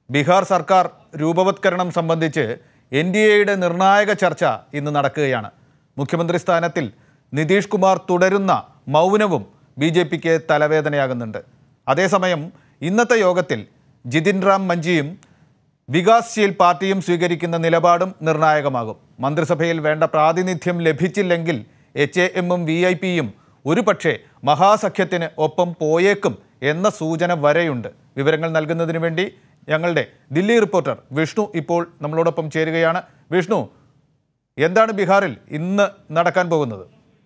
ബീഹാർ സർക്കാർ രൂപവത്കരണം സംബന്ധിച്ച് N D എയുടെ നിർണായക ചർച്ച ഇന്ന് നടക്കുകയാണ് മുഖ്യമന്ത്രി സ്ഥാനത്തിൽ നിതീഷ് കുമാർ തുടരുന്ന മൗനവും ബി ജെ പിക്ക് തലവേദനയാകുന്നുണ്ട് അതേസമയം ഇന്നത്തെ യോഗത്തിൽ ജിതിൻ റാം മഞ്ജിയും വികാസ്ശീൽ പാർട്ടിയും സ്വീകരിക്കുന്ന നിലപാടും നിർണായകമാകും മന്ത്രിസഭയിൽ വേണ്ട പ്രാതിനിധ്യം ലഭിച്ചില്ലെങ്കിൽ എച്ച് എ എമ്മും വി ഐ പിയും ഒരുപക്ഷെ മഹാസഖ്യത്തിന് ഒപ്പം പോയേക്കും എന്ന സൂചന വരെയുണ്ട് വിവരങ്ങൾ നൽകുന്നതിന് വേണ്ടി ഞങ്ങളുടെ ദില്ലി റിപ്പോർട്ടർ വിഷ്ണു ഇപ്പോൾ നമ്മളോടൊപ്പം ചേരുകയാണ് വിഷ്ണു എന്താണ് ബീഹാറിൽ ഇന്ന് നടക്കാൻ പോകുന്നത്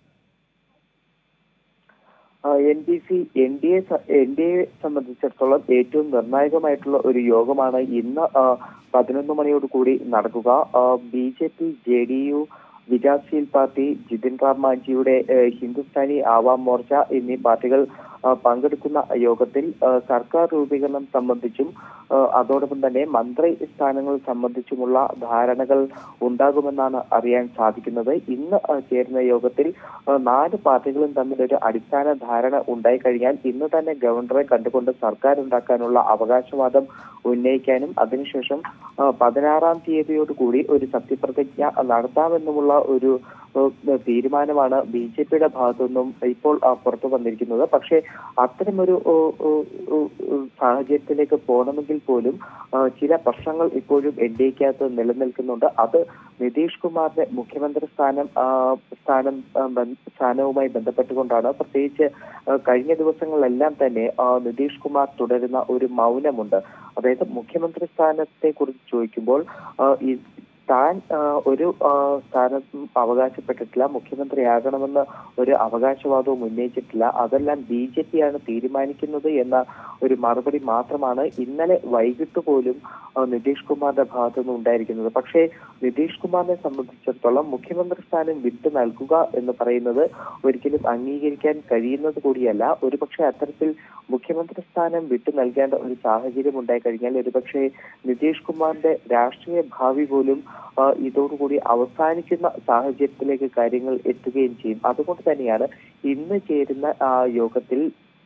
N D C N D A N D A സംബന്ധിച്ചിടത്തോളം ഏറ്റവും നിർണായകമായിട്ടുള്ള ഒരു യോഗമാണ് ഇന്ന് ആ, പതിനൊന്ന് മണിയോട് കൂടി നടക്കുക B J P J D U Vikassheel party Jitan Ram മാഞ്ചിയുടെ ഏഹ്, ഹിന്ദുസ്ഥാനി ആവാം മോർച്ച എന്നീ പാർട്ടികൾ ആ, പങ്കെടുക്കുന്ന യോഗത്തിൽ ആ, സർക്കാർ രൂപീകരണം സംബന്ധിച്ചും ആ, അതോടൊപ്പം തന്നെ മന്ത്രി സ്ഥാനങ്ങൾ സംബന്ധിച്ചുമുള്ള ധാരണകൾ ഉണ്ടാകുമെന്നാണ് അറിയാൻ സാധിക്കുന്നത് ഇന്ന് ആ, ചേരുന്ന യോഗത്തിൽ ആ, നാല് പാർട്ടികളും തമ്മിൽ ഒരു അടിസ്ഥാന ധാരണ ഉണ്ടായി കഴിഞ്ഞാൽ ഇന്ന് തന്നെ ഗവർണറെ കണ്ടുകൊണ്ട് സർക്കാർ ഉണ്ടാക്കാനുള്ള അവകാശവാദം ഉന്നയിക്കാനും അതിനുശേഷം ആ, പതിനാറാം തീയതിയോട് കൂടി ഒരു സത്യപ്രതിജ്ഞ നടത്താമെന്നുമുള്ള ഒരു ഏഹ്, തീരുമാനമാണ് ബി ജെ പിയുടെ ഭാഗത്തു നിന്നും ഇപ്പോൾ ആ, പുറത്തു വന്നിരിക്കുന്നത് പക്ഷേ അത്തരമൊരു ഓ, ഓ, ഓ, ഓ, സാഹചര്യത്തിലേക്ക് പോകണമെങ്കിൽ പോലും ആ, ചില പ്രശ്നങ്ങൾ ഇപ്പോഴും എൻ ഡി എക്കകത്ത് നിലനിൽക്കുന്നുണ്ട് അത് നിതീഷ് കുമാറിന്റെ മുഖ്യമന്ത്രി സ്ഥാനം ആ, സ്ഥാനം ആ, ബന്ധ- സ്ഥാനവുമായി ബന്ധപ്പെട്ടുകൊണ്ടാണ് പ്രത്യേകിച്ച് ആ, കഴിഞ്ഞ ദിവസങ്ങളിലെല്ലാം തന്നെ ആ, നിതീഷ് കുമാർ തുടരുന്ന ഒരു മൗനമുണ്ട് അതായത് മുഖ്യമന്ത്രി സ്ഥാനത്തെ കുറിച്ച് ചോദിക്കുമ്പോൾ ആ, ഈ താൻ ആ, ഒരു ആ, സ്ഥാനത്തും അവകാശപ്പെട്ടിട്ടില്ല മുഖ്യമന്ത്രിയാകണമെന്ന് ഒരു അവകാശവാദവും ഉന്നയിച്ചിട്ടില്ല അതെല്ലാം ബി ജെ പി ആണ് തീരുമാനിക്കുന്നത് എന്ന ഒരു മറുപടി മാത്രമാണ് ഇന്നലെ വൈകിട്ട് പോലും ആ, നിതീഷ് കുമാറിന്റെ ഭാഗത്തു നിന്ന് ഉണ്ടായിരിക്കുന്നത് പക്ഷേ നിതീഷ് കുമാറിനെ സംബന്ധിച്ചിടത്തോളം മുഖ്യമന്ത്രി സ്ഥാനം വിട്ടു നൽകുക എന്ന് പറയുന്നത് ഒരിക്കലും അംഗീകരിക്കാൻ കഴിയുന്നത് കൂടിയല്ല ഒരുപക്ഷെ അത്തരത്തിൽ മുഖ്യമന്ത്രി സ്ഥാനം വിട്ടു നൽകേണ്ട ഒരു സാഹചര്യം ഉണ്ടായി കഴിഞ്ഞാൽ ഒരുപക്ഷെ നിതീഷ് കുമാറിന്റെ രാഷ്ട്രീയ ഭാവി പോലും ആ, ഇതോടുകൂടി അവസാനിക്കുന്ന സാഹചര്യത്തിലേക്ക് കാര്യങ്ങൾ എത്തുകയും ചെയ്യും അതുകൊണ്ട് തന്നെയാണ് ഇന്ന് ചേരുന്ന ആ, യോഗത്തിൽ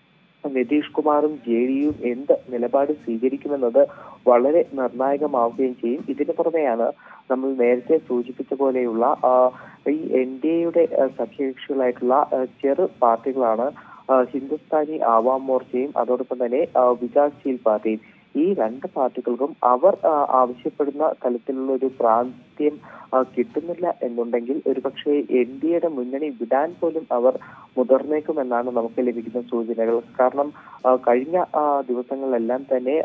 നിതീഷ് കുമാറും ജെ ഡിയും എന്ത് നിലപാട് സ്വീകരിക്കുമെന്നത് വളരെ നിർണായകമാവുകയും ചെയ്യും ഇതിനു പുറമെയാണ് നമ്മൾ നേരത്തെ സൂചിപ്പിച്ച പോലെയുള്ള ആ, ഈ എൻ ഡി എയുടെ സഖ്യകക്ഷികളായിട്ടുള്ള ആ, ചെറു പാർട്ടികളാണ് ആ, ഹിന്ദുസ്ഥാനി ആവാം മോർച്ചയും അതോടൊപ്പം തന്നെ ആ, വികാസ്ശീൽ പാർട്ടിയും ഈ രണ്ട് പാർട്ടികൾക്കും അവർ ആ, ആവശ്യപ്പെടുന്ന തലത്തിലുള്ള ഒരു പ്രാന്ത്യം ആ, കിട്ടുന്നില്ല എന്നുണ്ടെങ്കിൽ ഒരുപക്ഷെ എൻ ഡി എയുടെ മുന്നണി വിടാൻ പോലും അവർ മുതിർന്നേക്കുമെന്നാണ് നമുക്ക് ലഭിക്കുന്ന സൂചനകൾ കാരണം ആ, കഴിഞ്ഞ ആ, ദിവസങ്ങളിലെല്ലാം തന്നെ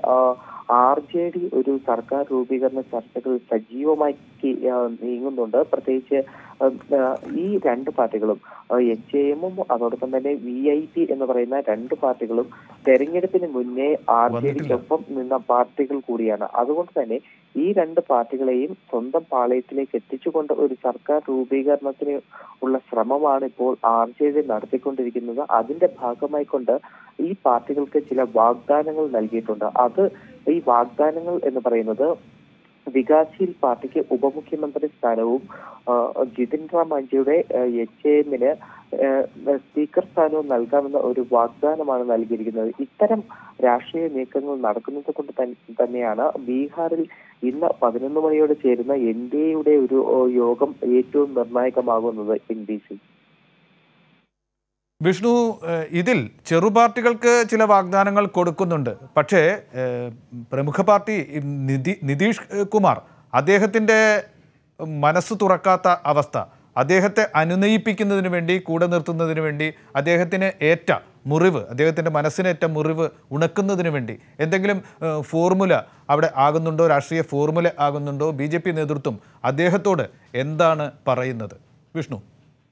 ആർ ജെ ഡി ഒരു സർക്കാർ രൂപീകരണ ചർച്ചകൾ സജീവമാക്കി ആ, നീങ്ങുന്നുണ്ട് പ്രത്യേകിച്ച് ആ, ആ, ഈ രണ്ട് പാർട്ടികളും എച്ച് എ എമ്മും അതോടൊപ്പം തന്നെ വി ഐ പി എന്ന് പറയുന്ന രണ്ട് പാർട്ടികളും തെരഞ്ഞെടുപ്പിന് മുന്നേ ആർ ജെ വന്നിട്ടില്ല. ഡിക്കൊപ്പം നിന്ന പാർട്ടികൾ കൂടിയാണ് അതുകൊണ്ട് തന്നെ ഈ രണ്ട് പാർട്ടികളെയും സ്വന്തം പാളയത്തിലേക്ക് എത്തിച്ചുകൊണ്ട് ഒരു സർക്കാർ രൂപീകരണത്തിന് ഉള്ള ശ്രമമാണ് ഇപ്പോൾ ആർ ജെ ഡി നടത്തിക്കൊണ്ടിരിക്കുന്നത് അതിന്റെ ഭാഗമായി കൊണ്ട് ഈ പാർട്ടികൾക്ക് ചില വാഗ്ദാനങ്ങൾ നൽകിയിട്ടുണ്ട് അത് ഈ വാഗ്ദാനങ്ങൾ എന്ന് പറയുന്നത് വികാസ്ശീൽ പാർട്ടിക്ക് ഉപമുഖ്യമന്ത്രി സ്ഥാനവും ആ, ജിതിൻ റാം മാഞ്ചിയുടെ എച്ച് എ എമ്മിന് സ്പീക്കർ സ്ഥാനവും നൽകാമെന്ന ഒരു വാഗ്ദാനമാണ് നൽകിയിരിക്കുന്നത് ഇത്തരം രാഷ്ട്രീയ നീക്കങ്ങൾ നടക്കുന്നത് കൊണ്ട് തൻ- തന്നെയാണ് ബീഹാറിൽ ഇന്ന് പതിനൊന്ന് മണിയോടെ ചേരുന്ന എൻ ഡി എയുടെ ഒരു ഓ, യോഗം ഏറ്റവും നിർണായകമാകുന്നത് എൻ ഡി സി വിഷ്ണു ഏഹ്, ഇതിൽ ചെറുപാർട്ടികൾക്ക് ചില വാഗ്ദാനങ്ങൾ കൊടുക്കുന്നുണ്ട് പക്ഷേ ഏഹ്, പ്രമുഖ പാർട്ടി ഈ നിതി നിതീഷ് ഏഹ്, കുമാർ അദ്ദേഹത്തിൻ്റെ മനസ്സ് തുറക്കാത്ത അവസ്ഥ അദ്ദേഹത്തെ അനുനയിപ്പിക്കുന്നതിന് വേണ്ടി കൂടെ നിർത്തുന്നതിന് വേണ്ടി അദ്ദേഹത്തിന് ഏറ്റ മുറിവ് അദ്ദേഹത്തിൻ്റെ മനസ്സിനേറ്റ മുറിവ് ഉണക്കുന്നതിന് വേണ്ടി എന്തെങ്കിലും ഏഹ്, ഫോർമുല അവിടെ ആകുന്നുണ്ടോ രാഷ്ട്രീയ ഫോർമുല ആകുന്നുണ്ടോ ബി ജെ പി നേതൃത്വം അദ്ദേഹത്തോട് എന്താണ് പറയുന്നത് Vishnu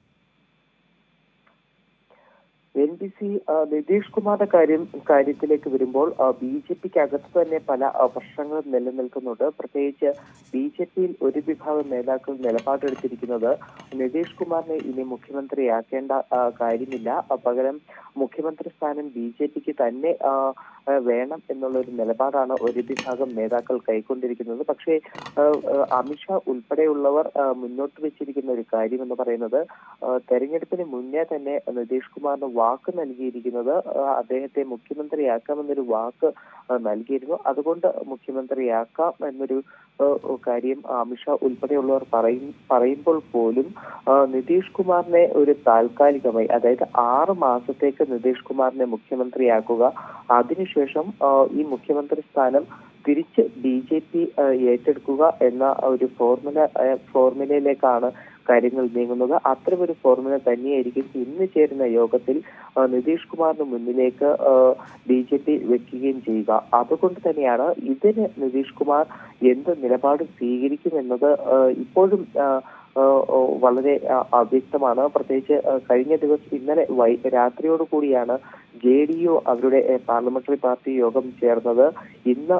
N D C Nitish കുമാറിന്റെ കാര്യം കാര്യത്തിലേക്ക് വരുമ്പോൾ ബി ജെ പിക്ക് അകത്ത് തന്നെ പല ആ, പ്രശ്നങ്ങളും നിലനിൽക്കുന്നുണ്ട് പ്രത്യേകിച്ച് ബി ജെ പിയിൽ ഒരു വിഭാഗം നേതാക്കൾ നിലപാടെടുത്തിരിക്കുന്നത് നിതീഷ് കുമാറിനെ ഇനി മുഖ്യമന്ത്രിയാക്കേണ്ട ആ, കാര്യമില്ല ആ, പകരം മുഖ്യമന്ത്രി സ്ഥാനം ബി ജെ പിക്ക് തന്നെ ആ, ആ, വേണം എന്നുള്ള ഒരു നിലപാടാണ് ഒരു വിഭാഗം നേതാക്കൾ കൈക്കൊണ്ടിരിക്കുന്നത് പക്ഷേ ആ, ആ, അമിത്ഷാ ഉൾപ്പെടെയുള്ളവർ ആ, മുന്നോട്ട് വെച്ചിരിക്കുന്ന ഒരു കാര്യം എന്ന് പറയുന്നത് ആ, തെരഞ്ഞെടുപ്പിന് മുന്നേ തന്നെ നിതീഷ് കുമാറിന് വാക്ക് നൽകിയിരിക്കുന്നത് ആ, അദ്ദേഹത്തെ മുഖ്യമന്ത്രിയാക്കാമെന്നൊരു വാക്ക് ആ, നൽകിയിരുന്നു അതുകൊണ്ട് മുഖ്യമന്ത്രിയാക്കാം എന്നൊരു ആ, കാര്യം അമിത്ഷാ ഉൾപ്പെടെയുള്ളവർ പറയും പറയുമ്പോൾ പോലും ആ, നിതീഷ് കുമാറിനെ ഒരു താൽക്കാലികമായി അതായത് ആറ് മാസത്തേക്ക് നിതീഷ് കുമാറിനെ മുഖ്യമന്ത്രിയാക്കുക അതിനുശേഷം ആ, ഈ മുഖ്യമന്ത്രി സ്ഥാനം തിരിച്ച് ബി ജെ പി ഏറ്റെടുക്കുക എന്ന ഒരു ഫോർമുല ആ, ഫോർമുലയിലേക്കാണ് കാര്യങ്ങൾ നീങ്ങുന്നത് അത്തരമൊരു ഫോർമുല തന്നെയായിരിക്കും ഇന്ന് ചേരുന്ന യോഗത്തിൽ ആ, നിതീഷ് കുമാറിന് മുന്നിലേക്ക് ബി ജെ പി വെക്കുകയും ചെയ്യുക അതുകൊണ്ട് തന്നെയാണ് ഇതിന് നിതീഷ് കുമാർ എന്ത് നിലപാട് സ്വീകരിക്കുമെന്നത് ആ, ഇപ്പോഴും ആ, ആ, ഓ, വളരെ ആ, അവ്യക്തമാണ് പ്രത്യേകിച്ച് ആ, കഴിഞ്ഞ ദിവസം ഇന്നലെ വൈ രാത്രിയോട് കൂടിയാണ് ജെ ഡി യു അവരുടെ ഏ, പാർലമെന്ററി പാർട്ടി യോഗം ചേർന്നത് ഇന്ന്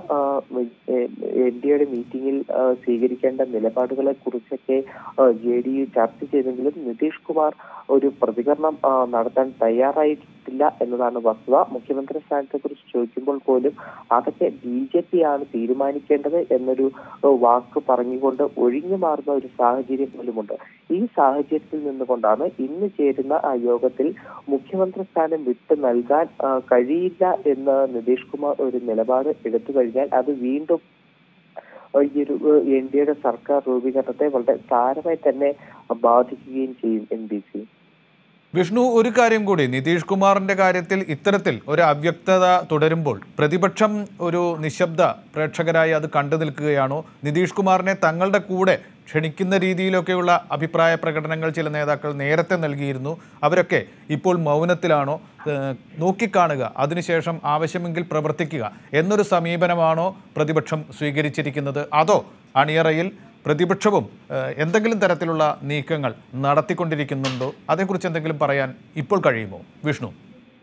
എൻ ഡി എയുടെ മീറ്റിംഗിൽ ആ, സ്വീകരിക്കേണ്ട നിലപാടുകളെ കുറിച്ചൊക്കെ ജെ ഡി യു ചർച്ച ചെയ്തെങ്കിലും നിതീഷ് കുമാർ ഒരു പ്രതികരണം ആ, നടത്താൻ തയ്യാറായിട്ടില്ല എന്നതാണ് വസ്തുത മുഖ്യമന്ത്രി സ്ഥാനത്തെ കുറിച്ച് ചോദിക്കുമ്പോൾ പോലും അതൊക്കെ ബി ജെ പി ആണ് തീരുമാനിക്കേണ്ടത് എന്നൊരു ആ, വാക്ക് പറഞ്ഞുകൊണ്ട് ഒഴിഞ്ഞു മാറുന്ന ഒരു സാഹചര്യം പോലുമുണ്ട് ഈ സാഹചര്യത്തിൽ നിന്നുകൊണ്ടാണ് ഇന്ന് ചേരുന്ന ആ യോഗത്തിൽ മുഖ്യമന്ത്രി സ്ഥാനം വിട്ടു നൽകാൻ ആ, കഴിയില്ല എന്ന് നിതീഷ് കുമാർ ഒരു നിലപാട് എടുത്തു കഴിഞ്ഞാൽ അത് വീണ്ടും ആ, ഈ ഒരു എൻ ഡി എയുടെ സർക്കാർ രൂപീകരണത്തെ വളരെ സാരമായി തന്നെ ബാധിക്കുകയും ചെയ്യും എൻ ബി സി വിഷ്ണു ഒരു കാര്യം കൂടി നിതീഷ് കുമാറിന്റെ കാര്യത്തിൽ ഇത്തരത്തിൽ ഒരു അവ്യക്തത തുടരുമ്പോൾ പ്രതിപക്ഷം ഒരു നിശബ്ദ പ്രേക്ഷകരായി അത് കണ്ടു നിൽക്കുകയാണോ നിതീഷ് കുമാറിനെ തങ്ങളുടെ കൂടെ ക്ഷണിക്കുന്ന രീതിയിലൊക്കെയുള്ള അഭിപ്രായ പ്രകടനങ്ങൾ ചില നേതാക്കൾ നേരത്തെ നൽകിയിരുന്നു അവരൊക്കെ ഇപ്പോൾ മൗനത്തിലാണോ ഏഹ്, നോക്കിക്കാണുക അതിനുശേഷം ആവശ്യമെങ്കിൽ പ്രവർത്തിക്കുക എന്നൊരു സമീപനമാണോ പ്രതിപക്ഷം സ്വീകരിച്ചിരിക്കുന്നത് അതോ അണിയറയിൽ പ്രതിപക്ഷവും ഏഹ്, എന്തെങ്കിലും തരത്തിലുള്ള നീക്കങ്ങൾ നടത്തിക്കൊണ്ടിരിക്കുന്നുണ്ടോ അതേക്കുറിച്ച് എന്തെങ്കിലും പറയാൻ ഇപ്പോൾ കഴിയുമോ വിഷ്ണു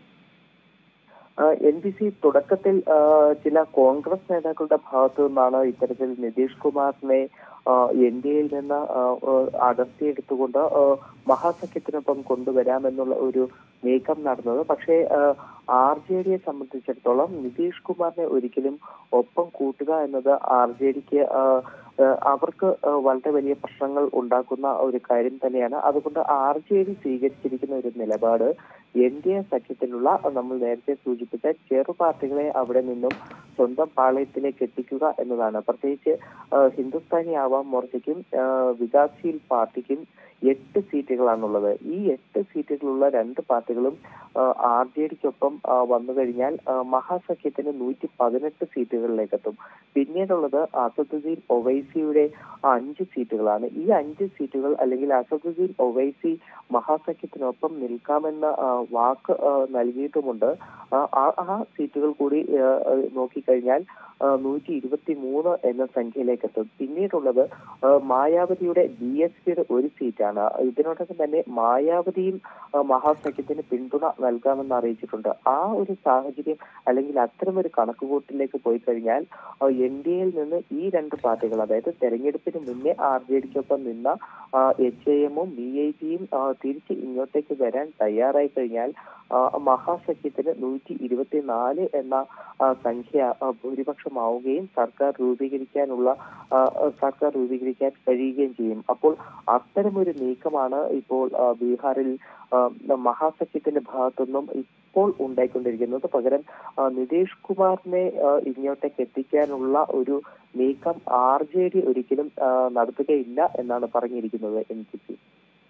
എൻ ബി സി തുടക്കത്തിൽ ആ, ചില കോൺഗ്രസ് നേതാക്കളുടെ ഭാഗത്തു നിന്നാണ് ഇത്തരത്തിൽ നിതീഷ് കുമാറിനെ എൻ ഡി എയിൽ നിന്ന് ആ, ആ, അടർത്തിയെടുത്തുകൊണ്ട് ആ, മഹാസഖ്യത്തിനൊപ്പം കൊണ്ടുവരാമെന്നുള്ള ഒരു നീക്കം നടന്നത് പക്ഷേ ആർ ജെ ഡിയെ സംബന്ധിച്ചിടത്തോളം നിതീഷ് കുമാറിനെ ഒരിക്കലും ഒപ്പം കൂട്ടുക എന്നത് ആർ ജെ ഡിക്ക് അവർക്ക് ആ, വളരെ വലിയ പ്രശ്നങ്ങൾ ഉണ്ടാക്കുന്ന ഒരു കാര്യം തന്നെയാണ് അതുകൊണ്ട് ആർ ജെ ഡി സ്വീകരിച്ചിരിക്കുന്ന ഒരു നിലപാട് എൻ ഡി എ സഖ്യത്തിലുള്ള നമ്മൾ നേരത്തെ സൂചിപ്പിച്ച ചെറു പാർട്ടികളെ അവിടെ നിന്നും സ്വന്തം പാളയത്തിലേക്ക് എത്തിക്കുക എന്നതാണ് പ്രത്യേകിച്ച് ആ, ഹിന്ദുസ്ഥാനി ആവാം മോർച്ചയ്ക്കും ആ, വികാസ്ശീൽ പാർട്ടിക്കും എട്ട് സീറ്റുകളാണുള്ളത് ഈ എട്ട് സീറ്റുകളുള്ള രണ്ട് പാർട്ടികളും ആർ ജെ ഡിക്കൊപ്പം വന്നു കഴിഞ്ഞാൽ ആ, മഹാസഖ്യത്തിന് നൂറ്റി പതിനെട്ട് സീറ്റുകളിലേക്ക് എത്തും പിന്നീടുള്ളത് അസദുദ്ദീൻ ഒവൈസിയുടെ അഞ്ച് സീറ്റുകളാണ് ഈ അഞ്ച് സീറ്റുകൾ അല്ലെങ്കിൽ അസദുദ്ദീൻ ഒവൈസി മഹാസഖ്യത്തിനൊപ്പം നിൽക്കാമെന്ന ആ, വാക്ക് ആ, നൽകിയിട്ടുമുണ്ട് ആ, ആ- ആ സീറ്റുകൾ കൂടി ആ, ആ, നോക്കിക്കഴിഞ്ഞാൽ നൂറ്റി ഇരുപത്തി മൂന്ന് എന്ന സംഖ്യയിലേക്ക് എത്തും പിന്നീടുള്ളത് ആ, മായാവതിയുടെ ബി എസ് പിയുടെ ഒരു സീറ്റാണ് ഇതിനോടൊപ്പം തന്നെ മായാവതിയും ആ, മഹാസഖ്യത്തിന് പിന്തുണ നൽകാമെന്ന് അറിയിച്ചിട്ടുണ്ട് ആ ഒരു സാഹചര്യം അല്ലെങ്കിൽ അത്തരമൊരു കണക്കുകൂട്ടിലേക്ക് പോയി കഴിഞ്ഞാൽ എൻ ഡി എയിൽ നിന്ന് ഈ രണ്ട് പാർട്ടികൾ അതായത് തെരഞ്ഞെടുപ്പിന് മുന്നേ ആർ ജെ ഡിക്കൊപ്പം നിന്ന എച്ച് ഐ എമ്മും ബി ഐ പിയും തിരിച്ച് ഇങ്ങോട്ടേക്ക് വരാൻ തയ്യാറായി കഴിഞ്ഞാൽ ആ, മഹാസഖ്യത്തിന് നൂറ്റി ഇരുപത്തിനാല് എന്ന ആ, സംഖ്യ ആ, ഭൂരിപക്ഷമാവുകയും സർക്കാർ രൂപീകരിക്കാനുള്ള ആ, ആ, സർക്കാർ രൂപീകരിക്കാൻ കഴിയുകയും ചെയ്യും അപ്പോൾ അത്തരമൊരു നീക്കമാണ് ഇപ്പോൾ ആ, ബീഹാറിൽ ആ, മഹാസഖ്യത്തിന്റെ ഭാഗത്തുനിന്നും ഇപ്പോൾ ഉണ്ടായിക്കൊണ്ടിരിക്കുന്നത് പകരം ആ, നിതീഷ് കുമാറിനെ ആ, ഇങ്ങോട്ടേക്ക് എത്തിക്കാനുള്ള ഒരു നീക്കം ആർ ജെ ഡി ഒരിക്കലും ആ, നടത്തുകയില്ല എന്നാണ് പറഞ്ഞിരിക്കുന്നത് എൻ സി പി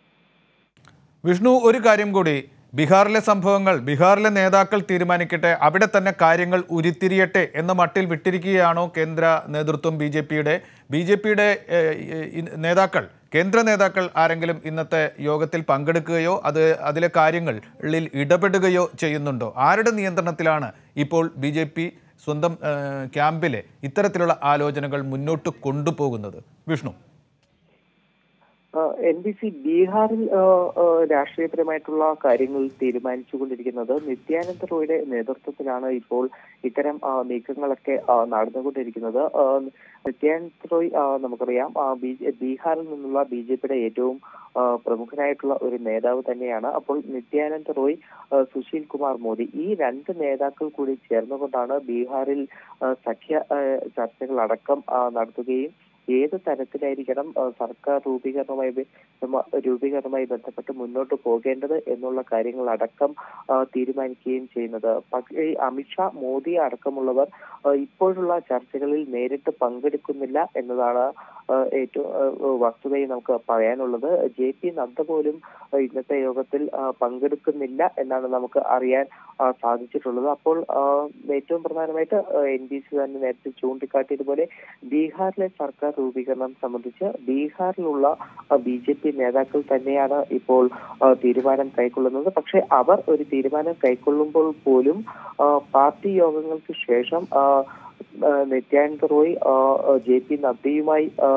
വിഷ്ണു ഒരു കാര്യം കൂടി ബീഹാറിലെ സംഭവങ്ങൾ ബീഹാറിലെ നേതാക്കൾ തീരുമാനിക്കട്ടെ അവിടെ തന്നെ കാര്യങ്ങൾ ഉരുത്തിരിയട്ടെ എന്ന മട്ടിൽ വിട്ടിരിക്കുകയാണോ കേന്ദ്ര നേതൃത്വം ബി ജെ പിയുടെ ബി ജെ പിയുടെ നേതാക്കൾ കേന്ദ്ര നേതാക്കൾ ആരെങ്കിലും ഇന്നത്തെ യോഗത്തിൽ പങ്കെടുക്കുകയോ അത് അതിലെ കാര്യങ്ങളിൽ ഇടപെടുകയോ ചെയ്യുന്നുണ്ടോ ആരുടെ നിയന്ത്രണത്തിലാണ് ഇപ്പോൾ ബി ജെ പി സ്വന്തം ഏഹ്, ക്യാമ്പിലെ ഇത്തരത്തിലുള്ള ആലോചനകൾ മുന്നോട്ട് കൊണ്ടുപോകുന്നത് വിഷ്ണു എൻ ഡി സി ബീഹാറിൽ ആ, ആ, രാഷ്ട്രീയപരമായിട്ടുള്ള കാര്യങ്ങൾ തീരുമാനിച്ചുകൊണ്ടിരിക്കുന്നത് നിത്യാനന്ദ റോയുടെ നേതൃത്വത്തിലാണ് ഇപ്പോൾ ഇത്തരം ആ, നീക്കങ്ങളൊക്കെ ആ, നടന്നുകൊണ്ടിരിക്കുന്നത് ആ, നിത്യാനന്ദ റോയ് ആ, നമുക്കറിയാം ആ, ബി- ബീഹാറിൽ നിന്നുള്ള ബി ജെ പിയുടെ ഏറ്റവും ആ, പ്രമുഖനായിട്ടുള്ള ഒരു നേതാവ് തന്നെയാണ് അപ്പോൾ നിത്യാനന്ദ റോയ് ആ, സുശീൽ കുമാർ മോദി ഈ രണ്ട് നേതാക്കൾ കൂടി ചേർന്നുകൊണ്ടാണ് ബീഹാറിൽ ആ, സഖ്യ ആ, ചർച്ചകൾ അടക്കം ആ, നടത്തുകയും ഏത് തരത്തിലായിരിക്കണം ആ, സർക്കാർ രൂപീകരണവുമായി ബെ- സമ- രൂപീകരണവുമായി ബന്ധപ്പെട്ട് മുന്നോട്ട് പോകേണ്ടത് എന്നുള്ള കാര്യങ്ങൾ അടക്കം ആ, തീരുമാനിക്കുകയും ചെയ്യുന്നത് പക്ഷേ ഈ അമിത്ഷാ മോദി അടക്കമുള്ളവർ ആ, ഇപ്പോഴുള്ള ചർച്ചകളിൽ നേരിട്ട് പങ്കെടുക്കുന്നില്ല എന്നതാണ് ആ, ഏറ്റവും ആ, വസ്തുതയിൽ നമുക്ക് പറയാനുള്ളത് ജെ പി നദ്ദ പോലും ആ, ഇന്നത്തെ യോഗത്തിൽ ആ, പങ്കെടുക്കുന്നില്ല എന്നാണ് നമുക്ക് അറിയാൻ ആ, സാധിച്ചിട്ടുള്ളത് അപ്പോൾ ആ, ഏറ്റവും പ്രധാനമായിട്ട് എൻ ഡി സി തന്നെ നേരത്തെ ചൂണ്ടിക്കാട്ടിയതുപോലെ ബീഹാറിലെ സർക്കാർ രൂപീകരണം സംബന്ധിച്ച് ബീഹാറിലുള്ള ബി ജെ പി നേതാക്കൾ തന്നെയാണ് ഇപ്പോൾ ആ, തീരുമാനം കൈക്കൊള്ളുന്നത് പക്ഷേ അവർ ഒരു തീരുമാനം കൈക്കൊള്ളുമ്പോൾ പോലും ആ, പാർട്ടി യോഗങ്ങൾക്ക് ശേഷം ആ, ആ, നിത്യാനന്ദ റോയ് ആ, ആ, ജെ പി നദ്ദയുമായി ആ,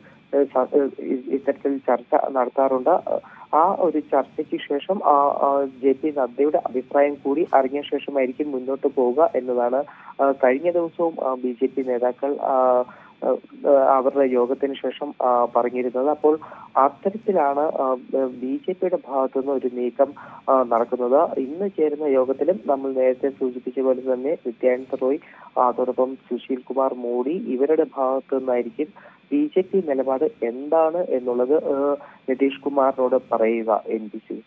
സ- ഇ- ഇത്തരത്തിൽ ചർച്ച നടത്താറുണ്ട് ആ ഒരു ചർച്ചയ്ക്ക് ശേഷം ആ ആ, ജെ പി നദ്ദയുടെ അഭിപ്രായം കൂടി അറിഞ്ഞ ശേഷമായിരിക്കും മുന്നോട്ട് പോവുക എന്നതാണ് ആ, കഴിഞ്ഞ ദിവസവും ബി ജെ പി നേതാക്കൾ ആ, ആ, അവരുടെ യോഗത്തിന് ശേഷം ആ, പറഞ്ഞിരുന്നത് അപ്പോൾ അത്തരത്തിലാണ് ബി ജെ പിയുടെ ഭാഗത്തു നിന്ന് ഒരു നീക്കം ആ, നടക്കുന്നത് ഇന്ന് ചേരുന്ന യോഗത്തിലും നമ്മൾ നേരത്തെ സൂചിപ്പിച്ച പോലെ തന്നെ നിത്യാനന്ദ റോയ് അതോടൊപ്പം സുശീൽ കുമാർ മോഡി ഇവരുടെ ഭാഗത്തു നിന്നായിരിക്കും ബി ജെ പി നിലപാട് എന്താണ് എന്നുള്ളത് ആ, നിതീഷ് കുമാറിനോട് പറയുക N D C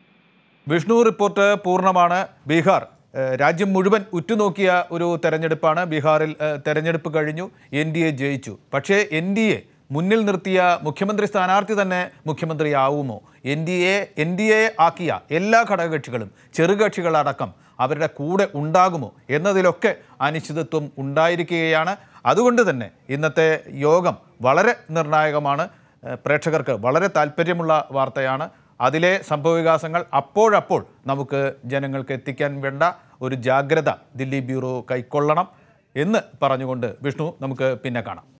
Vishnu report പൂർണ്ണമാണ് ബീഹാർ ഏഹ്, രാജ്യം മുഴുവൻ ഉറ്റുനോക്കിയ ഒരു തെരഞ്ഞെടുപ്പാണ് ബീഹാറിൽ ഏഹ്, തെരഞ്ഞെടുപ്പ് കഴിഞ്ഞു എൻ ഡി എ ജയിച്ചു പക്ഷേ എൻ ഡി എ മുന്നിൽ നിർത്തിയ മുഖ്യമന്ത്രി സ്ഥാനാർത്ഥി തന്നെ മുഖ്യമന്ത്രിയാവുമോ N D A N D A ആക്കിയ എല്ലാ ഘടകകക്ഷികളും ചെറുകക്ഷികളടക്കം അവരുടെ കൂടെ ഉണ്ടാകുമോ എന്നതിലൊക്കെ അനിശ്ചിതത്വം ഉണ്ടായിരിക്കുകയാണ് അതുകൊണ്ട് തന്നെ ഇന്നത്തെ യോഗം വളരെ നിർണായകമാണ് ഏഹ്, പ്രേക്ഷകർക്ക് വളരെ താല്പര്യമുള്ള വാർത്തയാണ് അതിലെ സംഭവവികാസങ്ങൾ അപ്പോഴപ്പോൾ നമുക്ക് ജനങ്ങൾക്ക് എത്തിക്കാൻ വേണ്ട ഒരു ജാഗ്രത ദില്ലി ബ്യൂറോ കൈക്കൊള്ളണം എന്ന് പറഞ്ഞുകൊണ്ട് വിഷ്ണു നമുക്ക് പിന്നെ കാണാം